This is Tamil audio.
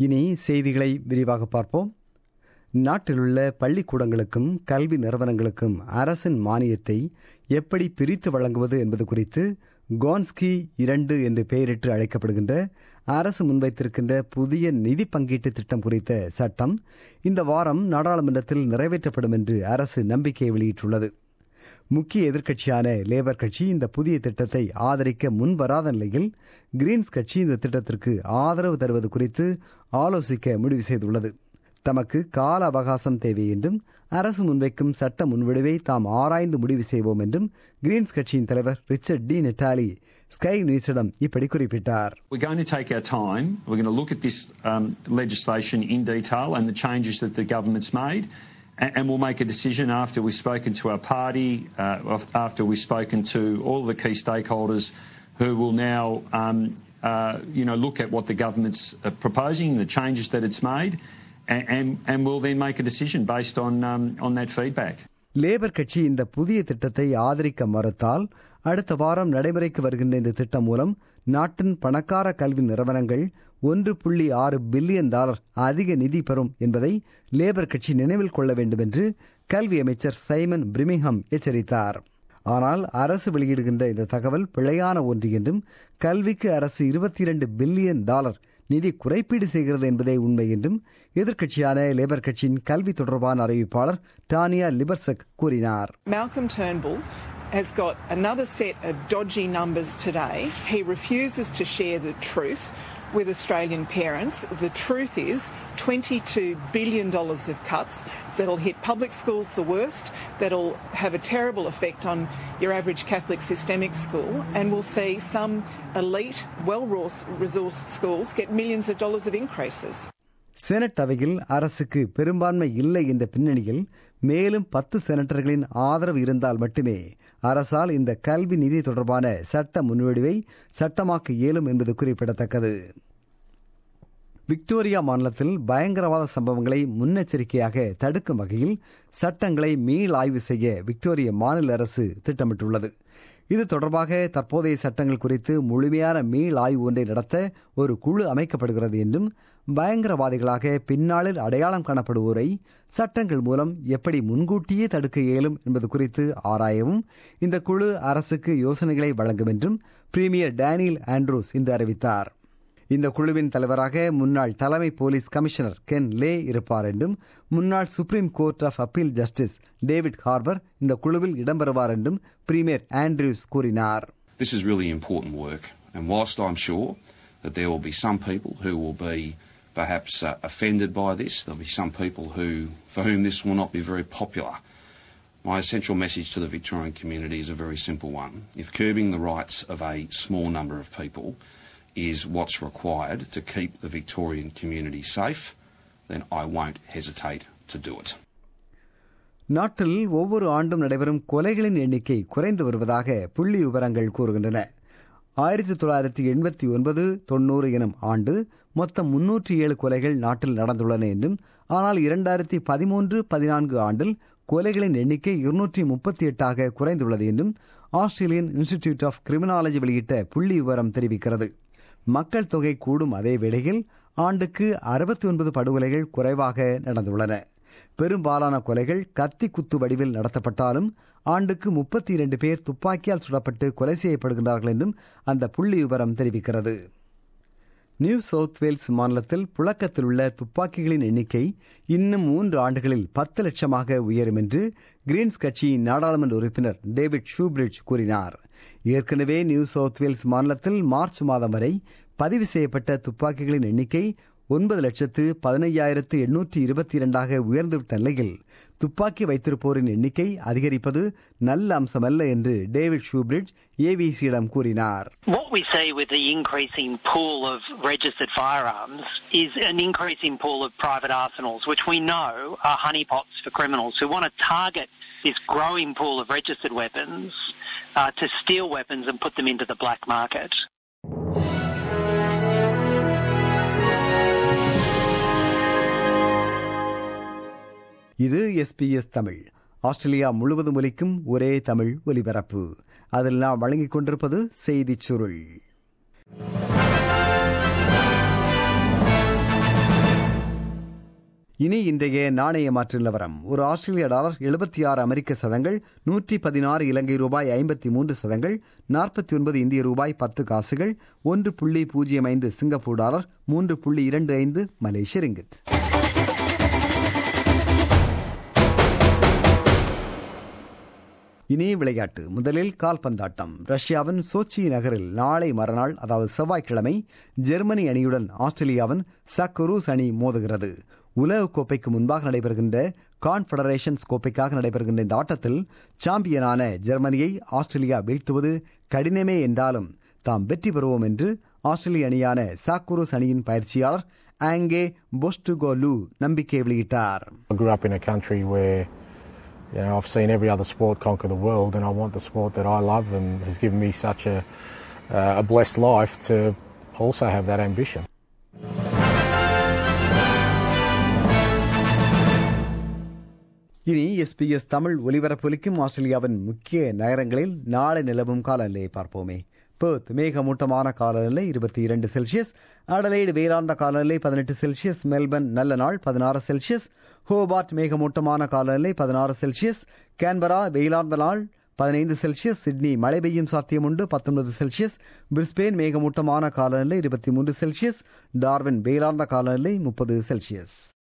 இனி செய்திகளை விரிவாக பார்ப்போம் நாட்டிலுள்ள பள்ளிக்கூடங்களுக்கும் கல்வி நிறுவனங்களுக்கும் அரசின் மானியத்தை எப்படி பிரித்து வழங்குவது என்பது குறித்து கோன்ஸ்கி இரண்டு என்று பெயரிட்டு அழைக்கப்படுகின்ற அரசு முன்வைத்திருக்கின்ற புதிய நிதி பங்கீட்டு திட்டம் குறித்த சட்டம் இந்த வாரம் நாடாளுமன்றத்தில் நிறைவேற்றப்படும் என்று அரசு நம்பிக்கை வெளியிட்டுள்ளது முக்கிய எதிர்க்கட்சியான லேபர் கட்சி இந்த புதிய திட்டத்தை ஆதரிக்க முன்வராத நிலையில் கிரீன்ஸ் கட்சி இந்த திட்டத்திற்கு ஆதரவு தருவது குறித்து ஆலோசிக்க முடிவு செய்துள்ளது தமக்கு கால அவகாசம் தேவை என்றும் அரசு முன்வைக்கும் சட்ட முன்வடிவை தாம் ஆராய்ந்து முடிவு செய்வோம் என்றும் கிரீன்ஸ் கட்சியின் தலைவர் ரிச்சர்ட் டி நெட்டாலி ஸ்கை நியூஸிடம் இப்படி குறிப்பிட்டார் We're going to take our time. We're going to look at this um, legislation in detail and the changes that the government's made, and, and we'll make a decision after we've spoken to our party, uh, af- after we've spoken to all the key stakeholders who will now, um, uh, you know, look at what the government's uh, proposing, the changes that it's made, and, and, and we'll then make a decision based on, um, on that feedback. Labor கட்சி இந்த புதிய திட்டத்தை ஆதரிக்க மறுத்தால் அடுத்த வாரம் நடைமுறைக்கு வருகின்ற இந்த திட்டம் மூலம் நாட்டின் பணக்கார கல்வி நிறுவனங்கள் ஒன்று புள்ளி ஆறு பில்லியன் டாலர் அதிக நிதி பெறும் என்பதை லேபர் கட்சி நினைவில் கொள்ள வேண்டும் என்று கல்வி அமைச்சர் சைமன் பிரிமிங்ஹம் எச்சரித்தார் ஆனால் அரசு வெளியிடுகின்ற இந்த தகவல் பிழையான ஒன்று என்றும் கல்விக்கு அரசு இருபத்தி இரண்டு பில்லியன் டாலர் நிதி குறைப்பீடு செய்கிறது என்பதே உண்மை என்றும் எதிர்க்கட்சியான லேபர் கட்சியின் கல்வி தொடர்பான அறிவிப்பாளர் டானியா லிபர்சக் கூறினார் Malcolm Turnbull has got another set of dodgy numbers today. He refuses to share the truth with Australian parents. The truth is $22 billion of cuts that'll hit public schools the worst, that'll have a terrible effect on your average Catholic systemic school, and we'll see some elite, well resourced schools get millions of dollars of increases. Senate அவையில் அரசுக்கு பெரும்பான்மை இல்லை என்ற பின்னணியில் மேலும் பத்து செனட்டர்களின் ஆதரவு இருந்தால் மட்டுமே அரசால் இந்த கல்வி நிதி தொடர்பான சட்ட முன்வடிவை சட்டமாக்க இயலும் என்பது குறிப்பிடத்தக்கது விக்டோரியா மாநிலத்தில் பயங்கரவாத சம்பவங்களை முன்னெச்சரிக்கையாக தடுக்கும் வகையில் சட்டங்களை மீள் ஆய்வு செய்ய விக்டோரிய மாநில அரசு திட்டமிட்டுள்ளது இது தொடர்பாக தற்போதைய சட்டங்கள் குறித்து முழுமையான மீள் ஆய்வு ஒன்றை நடத்த ஒரு குழு அமைக்கப்படுகிறது என்றும் பயங்கரவாதிகளாக பின்னாளில் அடையாளம் காணப்படுவோரை சட்டங்கள் மூலம் எப்படி முன்கூட்டியே தடுக்க இயலும் என்பது குறித்து ஆராயவும் இந்த குழு அரசுக்கு யோசனைகளை வழங்கும் என்றும் பிரீமியர் டேனியல் ஆண்ட்ரூஸ் இன்று அறிவித்தார் இந்த குழுவின் தலைவராக முன்னாள் தலைமை போலீஸ் கமிஷனர் கென் லே இருப்பார் என்றும் முன்னாள் supreme court of appeal justice David Harper இந்த குழுவில் இடம்பெறுவார் என்றும் பிரீமியர் ஆண்ட்ரூஸ் கூறினார் This is really important work, and whilst I'm sure that there will be some people who will be perhaps uh, offended by this, there'll be some people who, for whom this will not be very popular. My essential message to the Victorian community is a very simple one. If curbing the rights of a small number of people is what's required to keep the Victorian community safe, then I won't hesitate to do it. நாட்டில் ஒவ்வொரு ஆண்டும் நடைபெறும் கொலைகளின் எண்ணிக்கை குறைந்து வருவதாக புள்ளி விவரங்கள் கூறுகின்றன ஆயிரத்தி தொள்ளாயிரத்தி எண்பத்தி ஒன்பது தொண்ணூறு எனும் ஆண்டு மொத்தம் முன்னூற்றி ஏழு கொலைகள் நாட்டில் நடந்துள்ளன என்றும் ஆனால் இரண்டாயிரத்தி பதிமூன்று பதினான்கு ஆண்டில் கொலைகளின் எண்ணிக்கை இருநூற்றி முப்பத்தி எட்டாக குறைந்துள்ளது என்றும் ஆஸ்திரேலியன் இன்ஸ்டிடியூட் ஆஃப் கிரிமினாலஜி வெளியிட்ட புள்ளி விவரம் தெரிவிக்கிறது மக்கள் தொகை கூடும் அதே வேளையில் ஆண்டுக்கு அறுபத்தி ஒன்பது படுகொலைகள் குறைவாக நடந்துள்ளன பெரும்பாலான கொலைகள் கத்தி குத்து வடிவில் நடத்தப்பட்டாலும் ஆண்டுக்கு முப்பத்தி இரண்டு பேர் துப்பாக்கியால் சுடப்பட்டு கொலை செய்யப்படுகின்றார்கள் என்றும் அந்த புள்ளி விவரம் தெரிவிக்கிறது நியூ சவுத் வேல்ஸ் மாநிலத்தில் புழக்கத்தில் உள்ள துப்பாக்கிகளின் எண்ணிக்கை இன்னும் மூன்று ஆண்டுகளில் பத்து லட்சமாக உயரும் என்று கிரீன்ஸ் கட்சியின் நாடாளுமன்ற உறுப்பினர் டேவிட் ஷூபிரிட்ஜ் கூறினார் ஏற்கனவே நியூ சவுத் வேல்ஸ் மாநிலத்தில் மார்ச் மாதம் வரை பதிவு செய்யப்பட்ட துப்பாக்கிகளின் எண்ணிக்கை ஒன்பது லட்சத்து பதினையாயிரத்து எண்ணூற்றி இருபத்தி இரண்டாக உயர்ந்துவிட்ட நிலையில் துப்பாக்கி வைத்திருப்போரின் எண்ணிக்கை அதிகரிப்பது நல்ல அம்சமல்ல என்று டேவிட் ஷூபிரிட்ஜ் ஏவிசியிடம் கூறினார் What we see with the increasing pool of registered firearms is an increasing pool of private arsenals, which we know are honeypots for criminals who want to target this growing pool of registered weapons uh, to steal weapons and put them into the black market. இது எஸ்பிஎஸ் தமிழ் ஆஸ்திரேலியா முழுவதும் ஒலிக்கும் ஒரே தமிழ் ஒலிபரப்பு அதில் நாம் வழங்கிக் கொண்டிருப்பது செய்திச் சுருள் இனி இன்றைய நாணய மாற்று நிலவரம் ஒரு ஆஸ்திரேலிய டாலர் எழுபத்தி ஆறு அமெரிக்க சதங்கள் நூற்றி பதினாறு இலங்கை ரூபாய் ஐம்பத்தி மூன்று சதங்கள் நாற்பத்தி ஒன்பது இந்திய ரூபாய் பத்து காசுகள் ஒன்று புள்ளி பூஜ்ஜியம் ஐந்து சிங்கப்பூர் டாலர் மூன்று புள்ளி இரண்டு ஐந்து மலேசிய ரிங்கித் இனி விளையாட்டு முதலில் கால்பந்தாட்டம் ரஷ்யாவின் சோச்சி நகரில் நாளை மறுநாள் அதாவது செவ்வாய்க்கிழமை ஜெர்மனி அணியுடன் ஆஸ்திரேலியாவின் சக்கரூஸ் அணி மோதுகிறது உலகக்கோப்பைக்கு முன்பாக நடைபெறுகின்ற கான்ஃபெடரேஷன்ஸ் கோப்பைக்காக நடைபெறுகின்ற இந்த ஆட்டத்தில் சாம்பியனான ஜெர்மனியை ஆஸ்திரேலியா வீழ்த்துவது கடினமே என்றாலும் தாம் வெற்றி பெறுவோம் என்று ஆஸ்திரேலிய அணியான சாக்குரூஸ் அணியின் பயிற்சியாளர் ஆங்கே பொஸ்டுகோலு நம்பிக்கை வெளியிட்டார் I grew up in a country where you know I've seen every other sport conquer the world, and I want the sport that I love and has given me such a uh, a blessed life to also have that ambition. இனி எஸ்பிஎஸ் தமிழ் ஒலிபரப்பொலிக்கும் ஆஸ்திரேலியாவின் முக்கிய நகரங்களில் நாளை நிலவும் காலநிலையை பார்ப்போமே பெர்த் மேகமூட்டமான காலநிலை இருபத்தி இரண்டு செல்சியஸ் அடலைடு வேளாண்ட காலநிலை பதினெட்டு செல்சியஸ் மெல்பர்ன் நல்ல நாள் பதினாறு செல்சியஸ் ஹோபார்ட் மேகமூட்டமான காலநிலை பதினாறு செல்சியஸ் கேன்பரா வெயிலார்ந்த நாள் பதினைந்து செல்சியஸ் சிட்னி மழை பெய்யும் சாத்தியம் உண்டு பத்தொன்பது செல்சியஸ் பிரிஸ்பேன் மேகமூட்டமான காலநிலை இருபத்தி மூன்று செல்சியஸ் டார்வின் வெயிலார்ந்த காலநிலை முப்பது செல்சியஸ்